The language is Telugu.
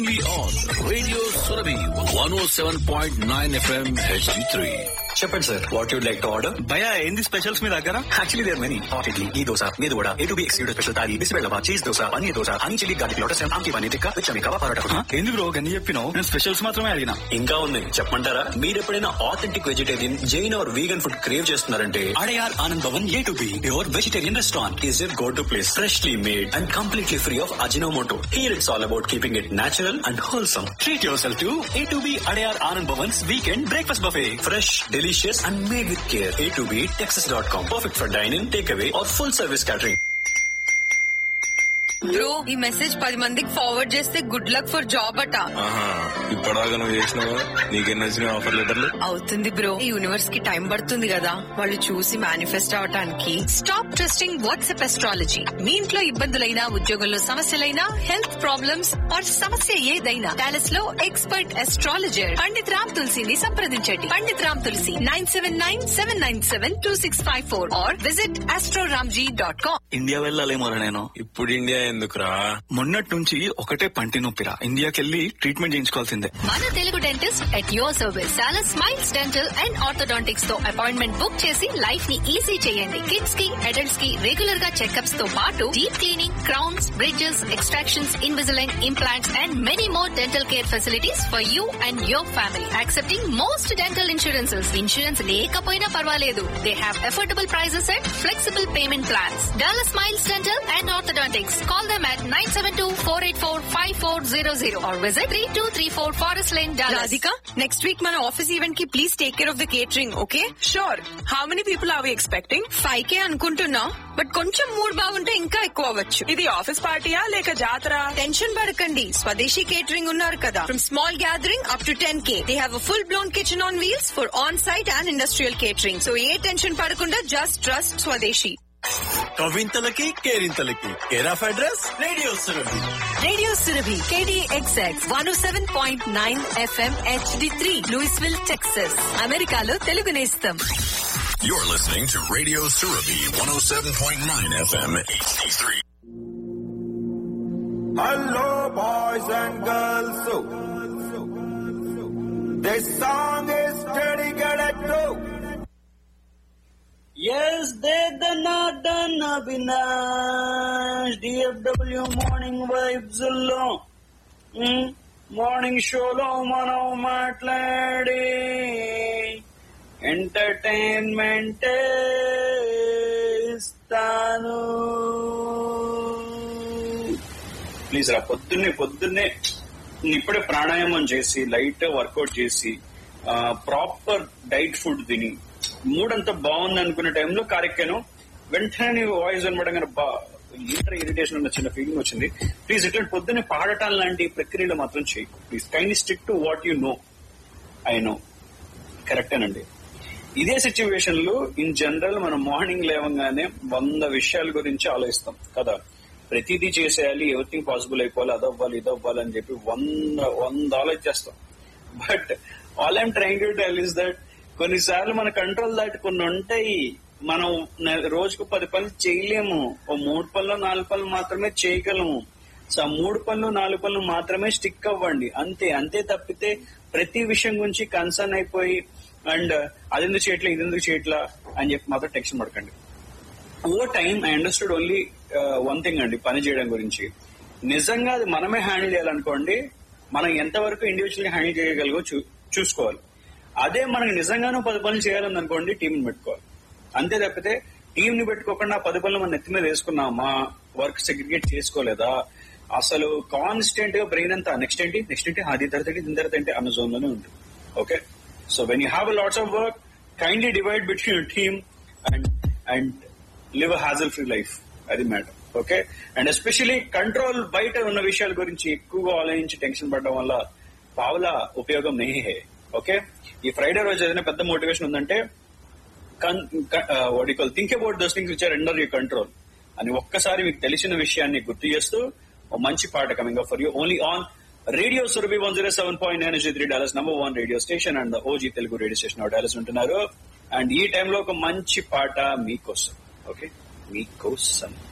We on Radio Surabhi 107.9 FM HD3. చెప్పండి sir what you'd like to order భయ ఏంది స్పెషల్స్ మీ దగ్గర actually there many hot idli ఈ దోశ మీద కూడా A two B excluded special thali బిస్బెల్లవా cheese dosa paneer dosa honey chilli garlic lotus ఆమ్కి పన్నీర్ టిక్కా విచ్ అమికవా పరోటా ఎందుకు బ్రో గన్ని చెప్పినావు నేను స్పెషల్స్ మాత్రమే అడిగినా ఇంకా ఉంది చెప్పమంటారా మీరు ఎప్పుడైనా authentic vegetarian Jain or vegan food crave చేస్తున్నారంటే Adyar Anand Bhavan A two B your vegetarian restaurant is your go to place freshly made and completely free of Ajinomoto here it's all about keeping it natural and wholesome treat yourself to A two B Adyar Anand Bhavan's weekend breakfast buffet fresh delicious and made with care A two B Texas dot com perfect for dining take away or full service catering bro ఈ మెసేజ్ పది మందికి ఫార్వర్డ్ చేస్తే గుడ్ లక్ ఫర్ జాబ్ అట ఆహా ఇప్పటిదాకా నువ్వు చేసినావు నీకెన్ని వచ్చినాయి ఆఫర్ లెటర్లు అవుతుంది బ్రో ఈ యూనివర్స్ కి టైం పడుతుంది కదా వాళ్ళు చూసి మేనిఫెస్ట్ అవటానికి స్టాప్ ట్రస్టింగ్ వాట్సాప్ ఎస్ట్రాలజీ మీ ఇంట్లో ఇబ్బందులైనా ఉద్యోగంలో సమస్యలైనా హెల్త్ ప్రాబ్లమ్స్ ఆర్ సమస్య ఏదైనా డాలస్ లో ఎక్స్పర్ట్ ఎస్ట్రాలజర్ పండిత్ రామ్ తులసిని సంప్రదించండి Pandit Ram Tulasi nine seven nine seven nine seven two six five four or visit Astroramji dot com India వెళ్ళాలేమోరా నేను ఇప్పుడు ఇండియా ఎందుకురా మొన్నటి నుంచి ఒకటే పంటి నొప్పిరా ఇండియాకి వెళ్ళి ట్రీట్మెంట్ చేయించుకోవాల్సిందే మన Telugu dentist at your service చాలా స్మైల్స్ డెంటల్ అండ్ ఆర్థోడాంటిక్స్ తో అపాయింట్మెంట్ బుక్ చేసి లైఫ్ ని ఈజీ చేయండి కిడ్స్ కి అడల్ట్స్ కి రెగ్యులర్ గా చెకప్స్ తో పాటు deep cleaning crowns bridges extractions Invisalign implants and many more dental care facilities for you and your family accepting most dental insurances insurance లేకపోయినా పర్వాలేదు they have affordable prices and flexible payment plans dollar smiles dental and orthodontics call them at 972-484-5400 or visit 3234 Forest Lane, Dallas. Radhika next week మన ఆఫీస్ ఈవెంట్ కి please take care of the catering okay sure how many people are we expecting five K అనుకుంటున్నా బట్ కొంచెం మూడ్ బాగుంటే ఇంకా ఎక్కువ అవ్వచ్చు ఇది ఆఫీస్ పార్టీయా లేక జాతర టెన్షన్ పడకండి స్వదేశీ కేటరింగ్ ఉన్నారు కదా from small gathering up to ten K they have full blown kitchen on wheels for on site and industrial catering so ఏ టెన్షన్ పడకుండా జస్ట్ ట్రస్ట్ స్వదేశీ కవింతలకి కేరింతలకి care of address radio Surabhi radio Surabhi KDXX one seven point nine FM HD three Louisville Texas అమెరికాలో తెలుగు నేస్తం You're listening to Radio Surabhi 107.9 FM HD3. Hello, boys and girls. This song is dedicated to ఎస్ దే దన్ అవినాష్ డిఎఫ్డబ్ల్యూ మార్నింగ్ వైబ్స్ లో మార్నింగ్ షోలో మనం మాట్లాడే ఎంటర్టైన్మెంట్ ఇస్తాను ప్లీజ్ రా పొద్దున్నే పొద్దున్నే ఇప్పుడే ప్రాణాయామం చేసి లైట్ వర్కౌట్ చేసి ప్రాపర్ డైట్ ఫుడ్ తిని మూడంతా బాగుంది అనుకునే టైంలో కారెక్కాను వెంటనే నీ వాయిస్ అనమాట బా ఇంటర్ ఇరిటేషన్ ఉన్న చిన్న ఫీలింగ్ వచ్చింది ప్లీజ్ ఇట్లా పొద్దున్నే పాడటం లాంటి ప్రక్రియలు మాత్రం చేయకు please kind stick to what you know I know కరెక్టేనండి ఇదే సిచ్యువేషన్ లో ఇన్ జనరల్ మనం మార్నింగ్ లేవగానే వంద విషయాల గురించి ఆలోచిస్తాం కదా ప్రతిదీ చేసేయాలి ఎవ్రీథింగ్ పాసిబుల్ అయిపోవాలి అదవ్వాలి ఇదవ్వాలి అని చెప్పి వంద వంద ఆలోచిస్తాం but all I'm trying to tell is that కొన్నిసార్లు మన కంట్రోల్ దాటి కొన్ని ఉంటాయి మనం నె- రోజుకు పది పనులు చేయలేము ఓ మూడు పనులు నాలుగు పనులు మాత్రమే చేయగలము సో ఆ మూడు పనులు నాలుగు పనులు మాత్రమే స్టిక్ అవ్వండి అంతే అంతే తప్పితే ప్రతి విషయం గురించి కన్సర్న్ అయిపోయి అండ్ అదెందుకు చేయట్లే ఇదెందుకు చేయట్లా అని చెప్పి మాత్రం టెన్షన్ పడకండి oh time I understood only one thing అండి పని చేయడం గురించి నిజంగా అది మనమే హ్యాండిల్ చేయాలనుకోండి మనం ఎంతవరకు ఇండివిజువల్ గా హ్యాండిల్ చేయగలగో చూ- చూసుకోవాలి అదే మనకి నిజంగానూ పది పనులు చేయాలని అనుకోండి టీంని పెట్టుకోవాలి అంతే తప్పితే టీం ని పెట్టుకోకుండా పది పనులు మన నెత్తి మీద వేసుకున్నామా వర్క్ సెగ్రిగేట్ చేసుకోలేదా అసలు కాన్స్టెంట్ గా బ్రెయిన్ అంతా నెక్స్ట్ ఏంటి నెక్స్ట్ ఏంటి అది తర్వాత ఏంటి దీని తర్వాత ఏంటి అన్న జోన్ లోనే ఉంటుంది okay so when you have a lots of work kindly divide between your team and and live hassle free life అది matter okay and especially control బయట ఉన్న విషయాల గురించి ఎక్కువగా ఆలోచించి టెన్షన్ పడడం వల్ల పావుల ఉపయోగం నెహి హే ఓకే ఈ ఫ్రైడే రోజు ఏదైనా పెద్ద మోటివేషన్ ఉందంటే వాడికల్ think about those things which are under you control అని ఒక్కసారి మీకు తెలిసిన విషయాన్ని గుర్తు చేస్తూ ఓ మంచి పాట coming up for you only on radio Surabhi one zero seven point nine three Dallas number one radio station and OG Telugu radio station Dallas ఉంటున్నారు అండ్ ఈ టైంలో ఒక మంచి పాట మీకోసం ఓకే మీకోసం